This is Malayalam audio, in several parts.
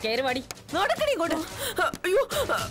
കയറി വാടി നടക്കടി ഇങ്ങോട്ട് അയ്യോ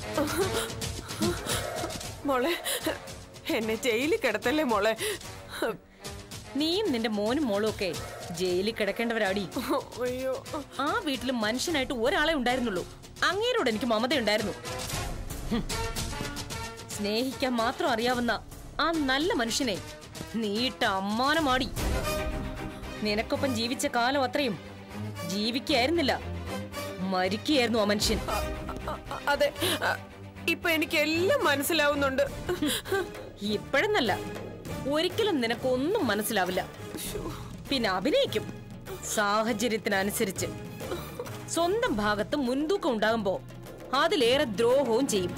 മോളെ എന്നെ ജയിലിൽ കിടത്തല്ലേ മോളെ നീയും നിന്റെ മോനും മോളും ഒക്കെ ജയിലിൽ കിടക്കേണ്ടവരാടി അയ്യോ ആ വീട്ടിൽ മനുഷ്യനായിട്ട് ഒരാളെ ഉണ്ടായിരുന്നുള്ളൂ അങ്ങേരോട് എനിക്ക് മമതയുണ്ടായിരുന്നു ഹും. സ്നേഹിക്കാൻ മാത്രം അറിയാവുന്ന ആ നല്ല മനുഷ്യനെ നീട്ട അമ്മാനമാടി നിനക്കൊപ്പം ജീവിച്ച കാലം അത്രയും ജീവിക്കായിരുന്നില്ല മരിക്കുകയായിരുന്നു ആ മനുഷ്യൻ അ- അ- അതെ അ, ഇപ്പൊ എനിക്ക് എല്ലാം മനസ്സിലാവുന്നുണ്ട് ഇപ്പോഴെന്നല്ല ഒരിക്കലും നിനക്കൊന്നും മനസ്സിലാവില്ല പിന്നെ അഭിനയിക്കും സാഹചര്യത്തിനനുസരിച്ച് സ്വന്തം ഭാഗത്ത് മുൻതൂക്കം ഉണ്ടാകുമ്പോ അതിലേറെ ദ്രോഹവും ചെയ്യും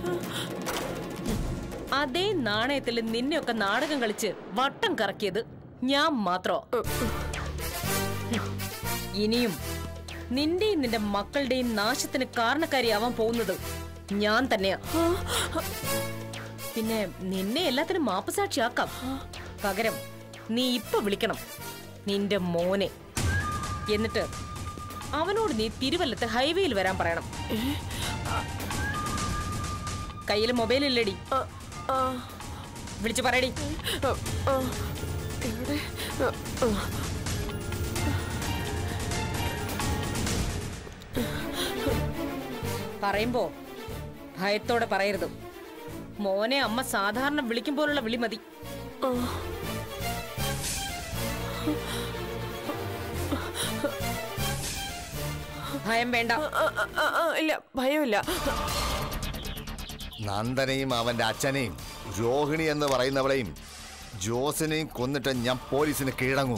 അതേ നാണയത്തിൽ നിന്നെയൊക്കെ നാടകം കളിച്ച് വട്ടം കറക്കിയത് ഞാൻ മാത്രോ ഇനിയും നിന്റെയും നിന്റെ മക്കളുടെയും നാശത്തിന് കാരണക്കാരിയാവാൻ പോകുന്നത് ഞാൻ തന്നെയാ പിന്നെ നിന്നെ എല്ലാത്തിനും മാപ്പസാക്ഷിയാക്കാം പകരം നീ ഇപ്പൊ വിളിക്കണം നിന്റെ മോനെ എന്നിട്ട് അവനോട് നീ തിരുവല്ലത്ത് ഹൈവേയിൽ വരാൻ പറയണം കയ്യിൽ മൊബൈലില്ലടി അ, ആ, വിളിച്ചു പറയടി അ, ആ, എവിടെ അ, ആ. പറയുമ്പോ ഭയത്തോടെ പറയരുത് മോനെ അമ്മ സാധാരണ വിളിക്കും പോലുള്ള വിളി മതി ഭയം വേണ്ട ആ, ആ, ആ, ആ, ഇല്ല ഭയമില്ല നന്ദനെയും അവന്റെ അച്ഛനെയും രോഹിണി എന്ന് പറയുന്നവളെയും ജോസിനെയും കൊന്നിട്ട് ഞാൻ പോലീസിന് കീഴടങ്ങും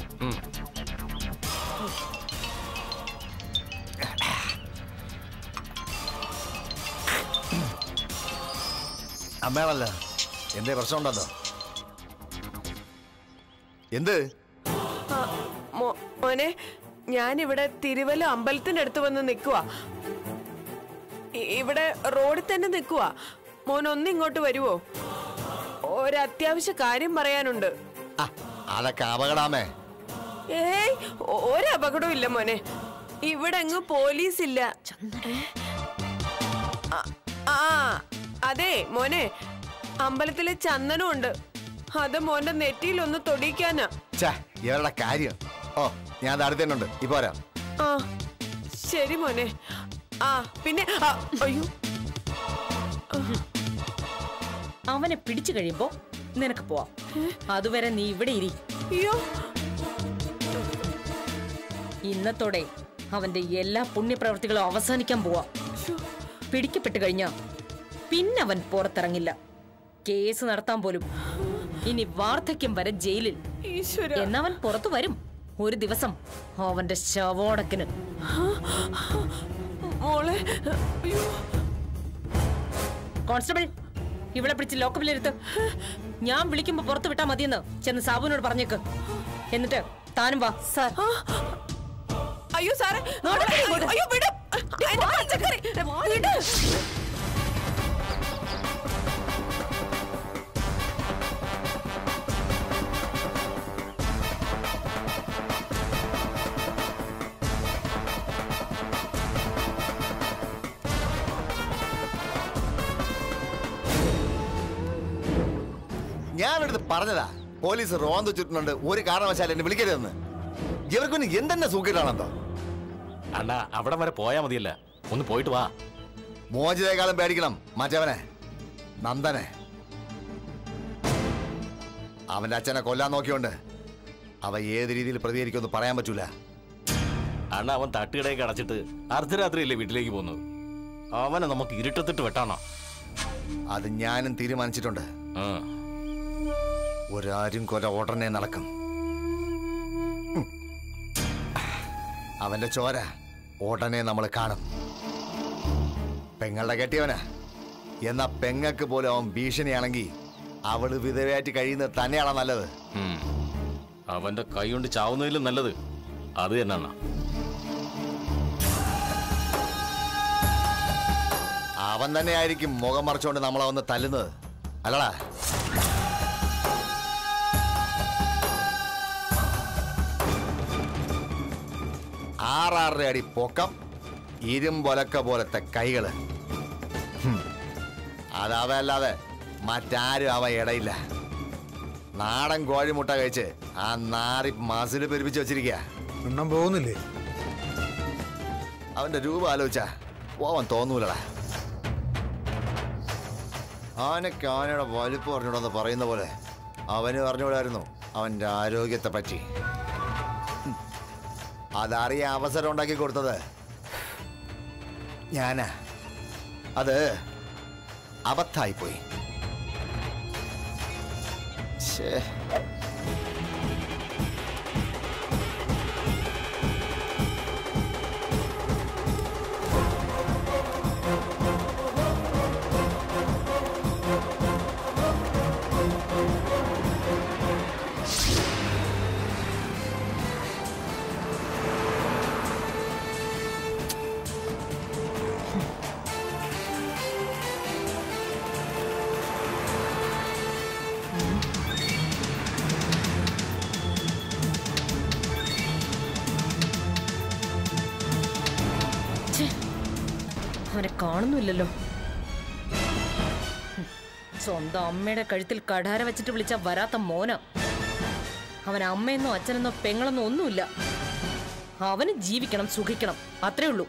അമ്മയാണല്ല എന്തേ പ്രശ്നമുണ്ടോ എന്ത് ആ, മോ- മോനെ ഞാനിവിടെ തിരുവല്ല അമ്പലത്തിന്റെ അടുത്ത് വന്ന് നിൽക്കുക ഇവിടെ റോഡിൽ തന്നെ നിൽക്കുക മോൻ ഒന്ന് ഇങ്ങോട്ട് വരുവോ ഒരത്യാവശ്യ കാര്യം പറയാനുണ്ട് ആ അതൊക്കെ അപകടാമേ ഏയ് ഒ- ഒരപകടവും ഇല്ല മോനെ ഇവിടെ അങ്ങ് പോലീസ് ഇല്ല ഏ? ആ, ആ അതെ മോനെ അമ്പലത്തിലെ ചന്ദനം ഉണ്ട് അത് മോന്റെ നെറ്റിയിൽ ഒന്ന് തൊടിയിക്കാനാ ഛേ ഇവരുടെ കാര്യം ഓ ഞാൻ അത് അടുത്തുണ്ട് ഇപ്പൊ വരാം ആ ശരി മോനെ ആ പിന്നെ ആ, അയ്യോ അവനെ പിടിച്ചു കഴിയുമ്പോ നിനക്ക് പോവാം അതുവരെ നീ ഇവിടെ ഇരി അയ്യോ ഇന്നത്തോടെ അവന്റെ എല്ലാ പുണ്യപ്രവൃത്തികളും അവസാനിക്കാൻ പോവാ പിടിക്കപ്പെട്ട് കഴിഞ്ഞാ പിന്നെ അവൻ പുറത്തിറങ്ങില്ല കേസ് നടത്താൻ പോലും ഇനി വാർദ്ധക്യം വരെ ജയിലിൽ ഈശ്വര എന്നവൻ പുറത്തു വരും ഒരു ദിവസം അവന്റെ ശവോടക്കിന് മോളെ അയ്യോ കോൺസ്റ്റബിൾ ഇവിടെ പിടിച്ച് ലോക്കപ്പിലിരുത്ത് ഞാൻ വിളിക്കുമ്പോ പുറത്തു വിട്ടാ മതിയെന്ന് ചെന്ന് സാബുവിനോട് പറഞ്ഞേക്ക് എന്നിട്ട് താനും വാ സാർ അയ്യോ സാറേ അയ്യോ വിട് എന്റെ പച്ചക്കറി വിട് ഞാനെടുത്ത് പറഞ്ഞതാ പോലീസ് റോന്ത് ചുറ്റുന്നുണ്ട് ഒരു കാരണവശാലും എന്നെ വിളിക്കരുതെന്ന് ഇവർക്കൊന്നും എന്തെന്നെ സൂക്കിട്ടാണെന്തോ അണ്ണാ അവിടെ വരെ പോയാ മതിയല്ല ഒന്ന് പോയിട്ട് വാ മോചിതേക്കാളും പേടിക്കണം മറ്റവനെ നന്ദനെ അവന്റെ അച്ഛനെ കൊല്ലാൻ നോക്കിയോണ്ട് അവ ഏത് രീതിയിൽ പ്രതികരിക്കുമെന്ന് പറയാൻ പറ്റൂല അണ്ണ അവൻ തട്ടുകടയൊക്കെ അടച്ചിട്ട് അർദ്ധരാത്രിയല്ലേ വീട്ടിലേക്ക് പോകുന്നത് അവനെ നമുക്ക് ഇരുട്ടത്തിട്ട് വെട്ടാണോ അത് ഞാനും തീരുമാനിച്ചിട്ടുണ്ട് ആ ഒരാരും കൊല ഉടനെ നടക്കും ഉം. അവന്റെ ചോര ഉടനെ നമ്മൾ കാണും പെങ്ങളുടെ കെട്ടിയവനാ എന്നാ പെങ്ങക്ക് പോലും അവൻ ഭീഷണിയാണെങ്കിൽ അവള് വിധവയായിട്ട് കഴിയുന്നത് തന്നെയാണോ നല്ലത് ഉം. അവന്റെ കൈ കൊണ്ട് ചാവുന്നതിലും നല്ലത് അത് തന്നെ അണ്ണാ അവൻ തന്നെയായിരിക്കും മുഖം മറച്ചുകൊണ്ട് നമ്മളെ വന്ന് തല്ലുന്നത് അല്ലടാ ആറാറര അടി പൊക്കം ഇരുമ്പൊലക്ക പോലത്തെ കൈകള് ഹും. അതവല്ലാതെ മറ്റാരും അവ ഇടയില്ല നാടൻ കോഴിമുട്ട കഴിച്ച് ആ നാറി മസില് പെരുപ്പിച്ച് വെച്ചിരിക്കുക എണ്ണം പോകുന്നില്ലേ അവന്റെ രൂപം ആലോചിച്ച പോവാൻ തോന്നൂലടാ ആനയ്ക്ക് ആനയുടെ വലിപ്പം അറിഞ്ഞൂടെന്ന് പറയുന്ന പോലെ അവന് പറഞ്ഞുകൂടായിരുന്നു അവന്റെ ആരോഗ്യത്തെ പറ്റി ഉം. അതറിയാൻ അവസരം ഉണ്ടാക്കി കൊടുത്തത് ഞാനാ അത് അബദ്ധായിപ്പോയി ശേ ഛേ, അവനെ കാണുന്നില്ലല്ലോ ഹും, സ്വന്തം അമ്മയുടെ കഴുത്തിൽ കഠാര വെച്ചിട്ട് വിളിച്ച വരാത്ത മോന അവൻ അമ്മയെന്നോ അച്ഛനെന്നോ പെങ്ങളെന്നോ ഒന്നുമില്ല അവന് ജീവിക്കണം സുഖിക്കണം അത്രേ ഉള്ളൂ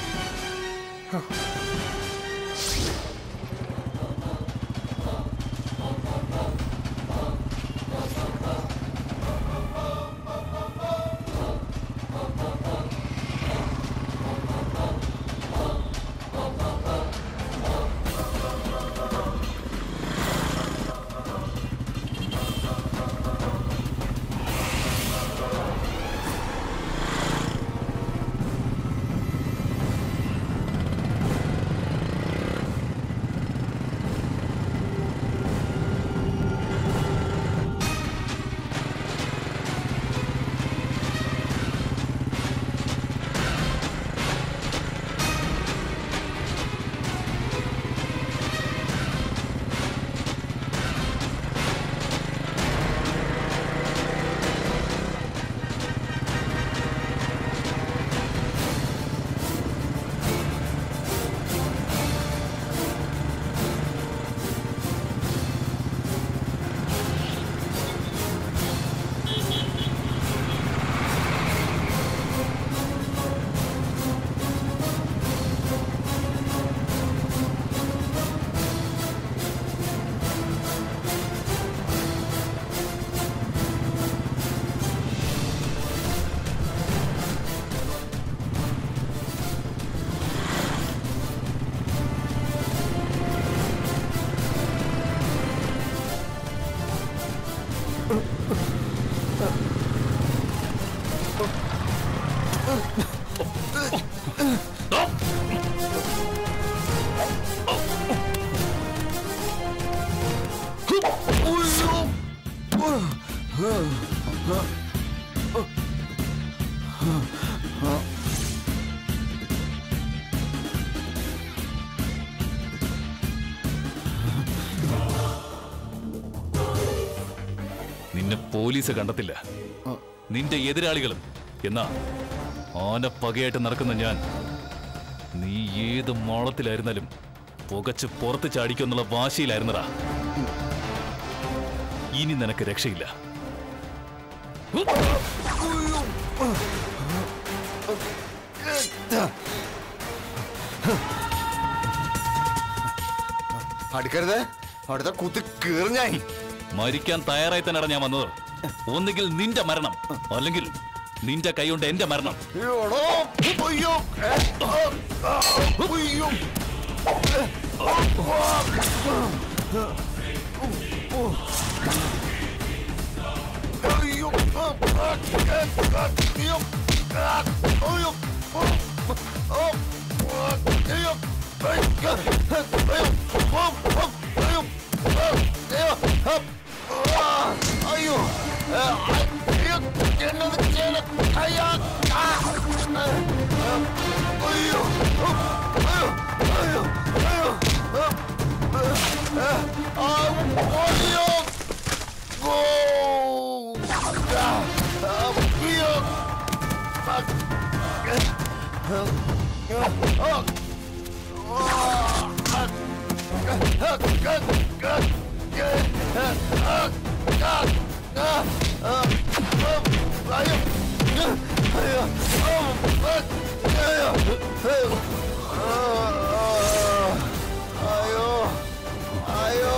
നിന്നെ പോലീസ് കണ്ടെത്തില്ല നിന്റെ എതിരാളികളും എന്നാ ആന പകയായിട്ട് നടക്കുന്ന ഞാൻ നീ ഏത് മോളത്തിലായിരുന്നാലും പുകച്ച് പുറത്ത് ചാടിക്കുന്നുള്ള വാശിയിലായിരുന്നടാ ഇനി നിനക്ക് രക്ഷയില്ല അടുക്കരുത് അവിടുത്തെ കുത്തി കീറിഞ്ഞായി മരിക്കാൻ തയ്യാറായി തന്നെയാണ് ഞാൻ വന്നത് ഒന്നുകിൽ നിന്റെ മരണം അല്ലെങ്കിൽ നിന്റെ കൈകൊണ്ട് എന്റെ മരണം എടോ, അയ്യോ, ഏ, ആ, ആ, അയ്യോ. അയ്യോ, ആ, ആ, ഏ, ആ, അയ്യോ, ആ, അയ്യോ, ആ, ആ, ആ, അയ്യോ, അയ്യോ, അയ്യോ, ആ, ആ, അയ്യോ, ആ, അയ്യോ, ആ, ആ, അയ്യോ, ആ, അയ്യോ, എന്നത് ചെയ്യണം. അയ്യോ, ആ, ആ, അയ്യോ, അയ്യോ, അയ്യോ, അയ്യോ, ആ, ആ, ആ, അയ്യോ, ഓ, ആ, അയ്യോ, ആ, അയ്യോ അയ്യോ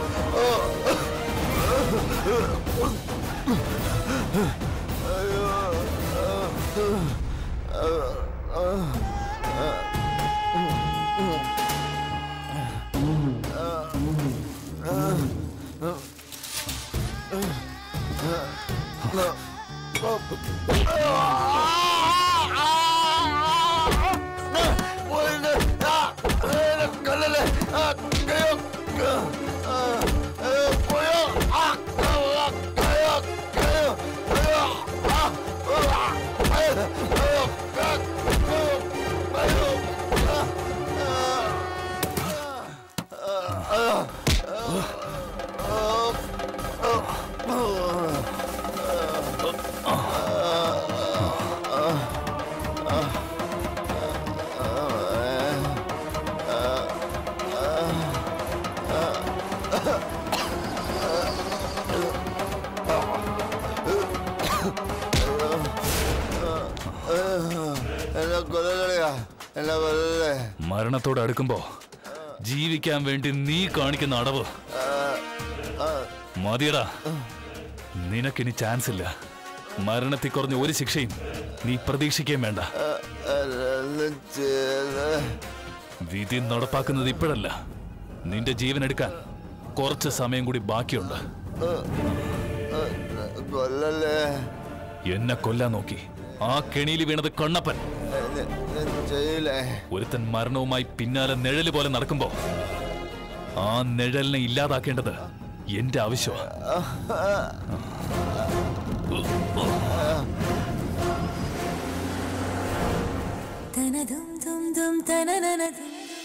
കൊല്ലല്ലേ പോയോ എന്നെ കൊല്ലലളിയാ എന്നെ കൊല്ലല്ലേ മരണത്തോട് അടുക്കുമ്പോ ജീവിക്കാൻ വേണ്ടി നീ കാണിക്കുന്ന അടവ് മതിയടാ നിനക്കിനി ചാൻസ് ഇല്ല മരണത്തിൽ കുറഞ്ഞ ഒരു ശിക്ഷയും നീ പ്രതീക്ഷിക്കുകയും വേണ്ട എന്നെ ചെയ്ത് വിധി നടപ്പാക്കുന്നത് ഇപ്പോഴല്ല നിന്റെ ജീവൻ എടുക്കാൻ കുറച്ച് സമയം കൂടി ബാക്കിയുണ്ട് കൊല്ലല്ലേ എന്നെ കൊല്ലാൻ നോക്കി ആ കെണിയിൽ വീണത് കണ്ണപ്പൻ എന്നെ എന്നെ ചെയ്യില്ലേ ഒരുത്തൻ മരണവുമായി പിന്നാലെ നിഴല് പോലെ നടക്കുമ്പോ ആ നിഴലിനെ ഇല്ലാതാക്കേണ്ടത് എന്റെ ആവശ്യമാണ് തനതും തും തും തനനനതും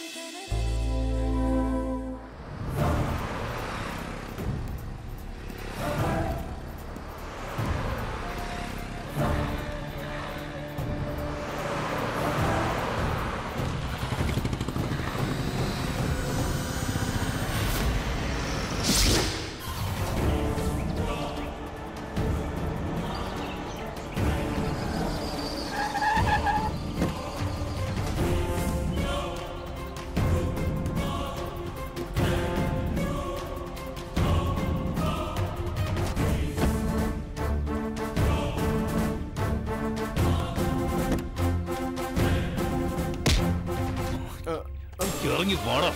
ഇറങ്ങി വാടാ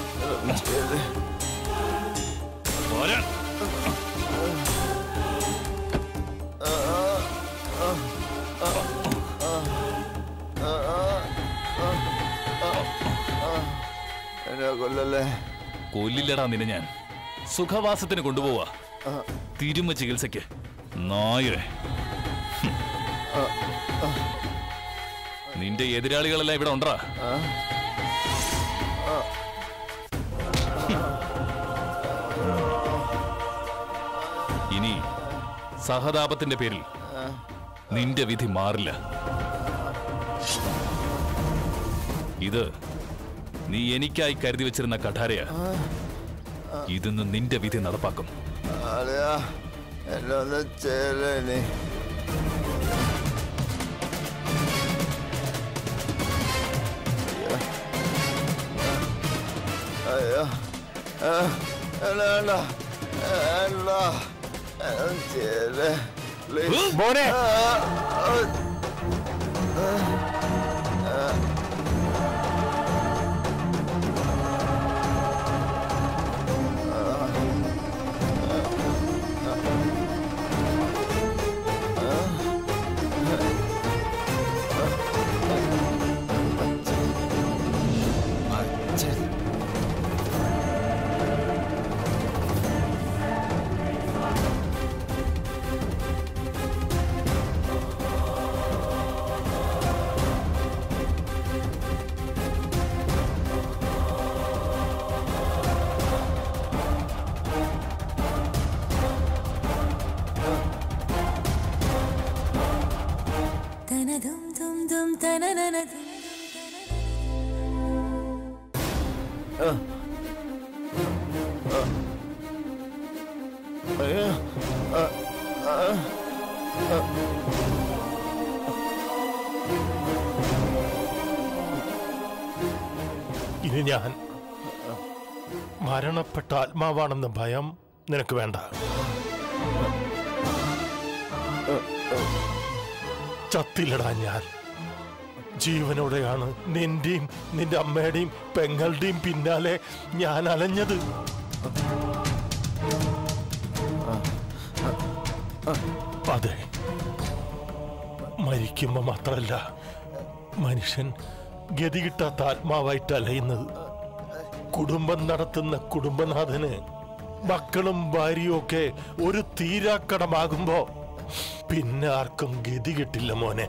വരാൻ. എന്നെ കൊല്ലല്ലേ കൊല്ലില്ലടാ നിന്നെ ഞാൻ സുഖവാസത്തിന് കൊണ്ടുപോവാ തിരുമ ചികിത്സയ്ക്ക് നായരെ ഹും. നിന്റെ എതിരാളികളെല്ലാം ഇവിടെ ഉണ്ടാ ഇനി സഹതാപത്തിന്റെ പേരിൽ നിന്റെ വിധി മാറില്ല ഇത് നീ എനിക്കായി കരുതി വെച്ചിരുന്ന കഠാരയാ ഇതിന്ന് നിന്റെ വിധി നടപ്പാക്കും അളിയാ എന്നെ ഒന്ന് ചെയ്യലേ നീ അയ്യോ ആ, എന്നെ വേണ്ട വേണ്ട എന്നെ ചെയ്യലേ പ്ലീസ് മോനെ തനതും തും തും തനനനതും ഇനി ഞാൻ മരണപ്പെട്ട ആത്മാവാണെന്ന ഭയം നിനക്ക് വേണ്ട ചത്തില്ലടാ ഞാൻ ജീവനോടെയാണ് നിന്റെയും നിന്റെ അമ്മയുടെയും പെങ്ങളുടെയും പിന്നാലെ ഞാൻ അലഞ്ഞത് അതെ മരിക്കുമ്പോ മാത്രല്ല മനുഷ്യൻ ഗതി കിട്ടാത്ത ആത്മാവായിട്ട് അലയുന്നത് കുടുംബം നടത്തുന്ന കുടുംബനാഥന് മക്കളും ഭാര്യയും ഒക്കെ ഒരു തീരാക്കടമാകുമ്പോ പിന്നെ ആർക്കും ഗതി കിട്ടില്ല മോനെ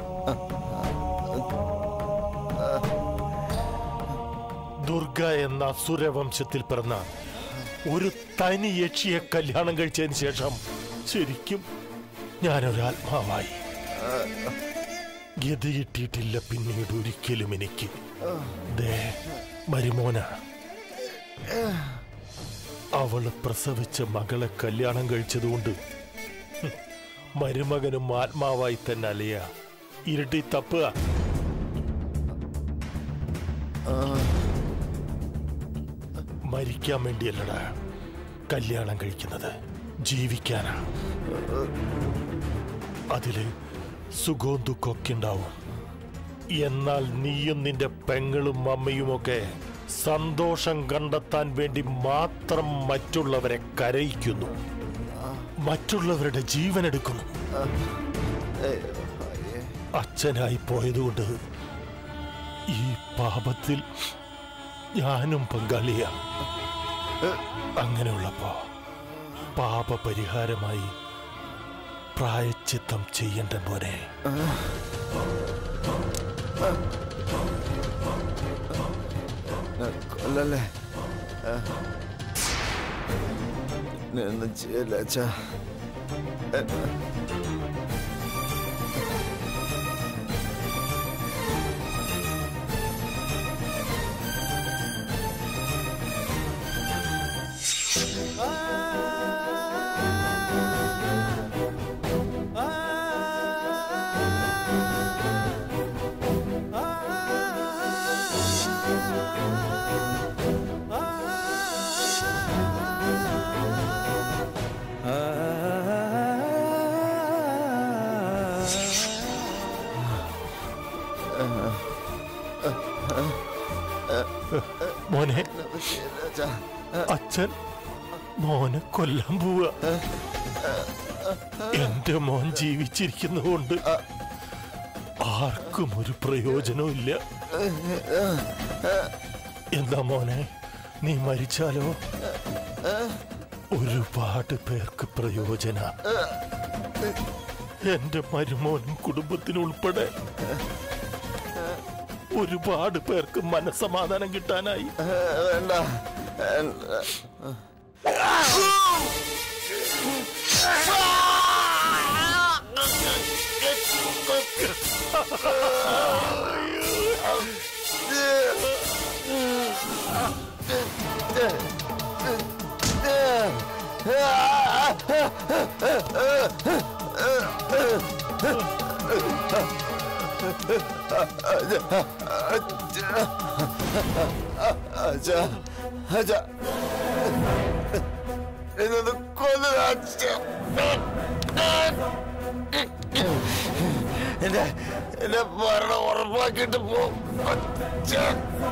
ദുർഗ എന്ന അസുരവംശത്തിൽ പിറന്ന ഒരു തനി യക്ഷിയെ കല്യാണം കഴിച്ചതിന് ശേഷം ശരിക്കും ഞാനൊരാത്മാവായി ഗതി കിട്ടിയിട്ടില്ല പിന്നീട് ഒരിക്കലും എനിക്ക് ദേ മരുമോന അവള് പ്രസവിച്ച മകളെ കല്യാണം കഴിച്ചതുകൊണ്ട് ഹും, മരുമകനും ആത്മാവായി തന്നെ അലയ ഇരുട്ടി തപ്പുക മരിക്കാൻ വേണ്ടിയല്ലടാ കല്യാണം കഴിക്കുന്നത് ജീവിക്കാനാ അതില് സുഖവും ദുഃഖമൊക്കെ ഉണ്ടാവും എന്നാൽ നീയും നിന്റെ പെങ്ങളും അമ്മയുമൊക്കെ സന്തോഷം കണ്ടെത്താൻ വേണ്ടി മാത്രം മറ്റുള്ളവരെ കരയിക്കുന്നു മറ്റുള്ളവരുടെ ജീവൻ എടുക്കുന്നു അച്ഛനായി പോയതുകൊണ്ട് ഈ പാപത്തിൽ ഞാനും പങ്കാളിയാ അങ്ങനെയുള്ളപ്പോ പാപപരിഹാരമായി പ്രായച്ചിത്തം ചെയ്യണ്ട മോനെ കൊല്ലല്ലേ ആ. നീ ഒന്നും ചെയ്യല്ല അച്ഛാ മോനെ ചെയ്യല്ല അച്ഛാ അച്ഛൻ മോനെ കൊല്ലാൻ പോവുക എന്റെ മോൻ ജീവിച്ചിരിക്കുന്നതുകൊണ്ട് ആർക്കും ഒരു പ്രയോജനവും ഇല്ല എന്താ മോനെ നീ മരിച്ചാലോ ഒരുപാട് പേർക്ക് പ്രയോജന എന്റെ മരുമോനും കുടുംബത്തിനും ഉൾപ്പെടെ ഒരുപാട് പേർക്ക് മനസമാധാനം കിട്ടാനായി വേണ്ട വേണ്ട. അച്ഛാ അച്ഛാ എന്നൊന്ന് കൊന്നു അച്ഛാ എന്റെ എന്റെ മരണം ഉറപ്പാക്കിയിട്ട് പോ അച്ഛാ.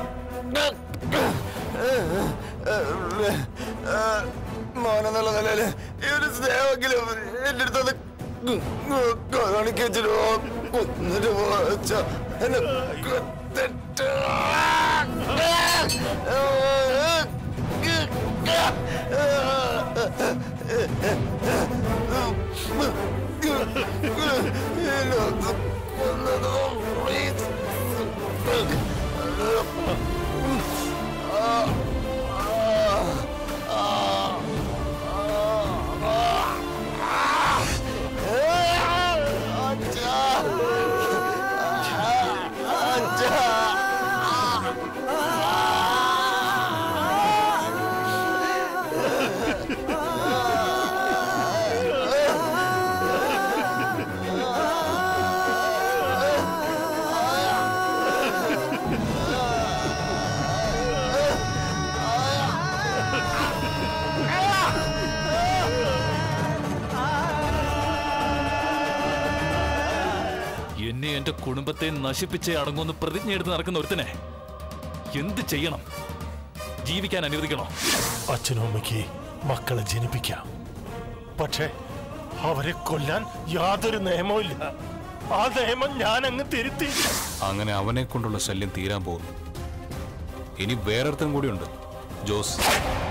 മോനെന്നുള്ള നിലയില് ഈ ഒരു സ്നേഹമെങ്കിലും എന്റെ അടുത്തത് കാണിക്കോ കൊന്നിട്ട് പോ അച്ഛാ എന്നെ കൊന്നിട്ട് ആ എന്നെ എന്റെ കുടുംബത്തെ നശിപ്പിച്ചേ അടങ്ങുമെന്ന് പ്രതിജ്ഞ എടുത്ത് നടക്കുന്ന ഒരുത്തനെ എന്ത് ചെയ്യണം ജീവിക്കാൻ അനുവദിക്കണോ അച്ഛനും അമ്മയ്ക്ക് മക്കളെ ജനിപ്പിക്കാം പക്ഷേ അവരെ കൊല്ലാൻ യാതൊരു നിയമവും ഇല്ല ആ നിയമം ഞാൻ അങ്ങ് തിരുത്തി അങ്ങനെ അവനെ കൊണ്ടുള്ള ശല്യം തീരാൻ പോകുന്നു ഇനി വേറൊരുത്തൻ കൂടിയുണ്ട് ജോസ്